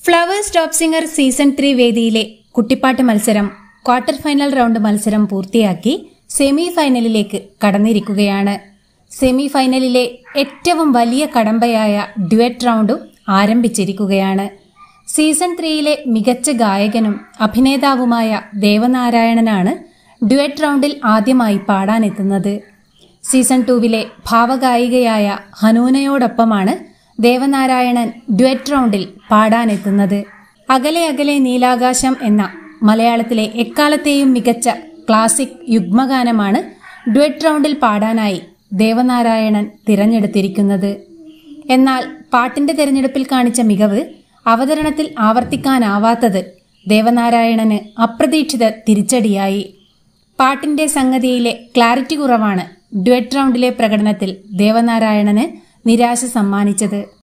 flowers top singer season three വേദിയിലെ കുട്ടിപ്പാട്ട് മത്സരം ക്വാർട്ടർ ഫൈനൽ റൗണ്ട് മത്സരം പൂർത്തിയാക്കി സെമി ഫൈനലിലേക്ക് കടന്നിരിക്കുകയാണ് സെമി ഫൈനലിലെ ഏറ്റവും വലിയ കടമ്പയായ ഡ്യുവറ്റ് റൗണ്ടും ആരംഭിച്ചിരിക്കുകയാണ് സീസൺ ത്രീയിലെ മികച്ച ഗായകനും അഭിനേതാവുമായ ദേവനാരായണനാണ് ഡ്യുവറ്റ് റൗണ്ടിൽ ആദ്യമായി പാടാനെത്തുന്നത് സീസൺ ടൂവിലെ ഭാവഗായികയായ ഹനൂനയോടൊപ്പമാണ് ദേവനാരായണൻ ഡ്യുവറ്റ് റൗണ്ടിൽ പാടാനെത്തുന്നത് അകലെ അകലെ നീലാകാശം എന്ന മലയാളത്തിലെ എക്കാലത്തെയും മികച്ച ക്ലാസിക് യുഗ്മഗാനമാണ് ഡ്യുവറ്റ് റൗണ്ടിൽ പാടാനായി ദേവനാരായണൻ തിരഞ്ഞെടുത്തിരിക്കുന്നത് എന്നാൽ പാട്ടിന്റെ തിരഞ്ഞെടുപ്പിൽ കാണിച്ച മികവ് അവതരണത്തിൽ ആവർത്തിക്കാനാവാത്തത് ദേവനാരായണന് അപ്രതീക്ഷിത തിരിച്ചടിയായി പാട്ടിന്റെ സംഗതിയിലെ ക്ലാരിറ്റി കുറവാണ് ഡ്യുവറ്റ് റൗണ്ടിലെ പ്രകടനത്തിൽ ദേവനാരായണന് നിരാശ സമ്മാനിച്ചത്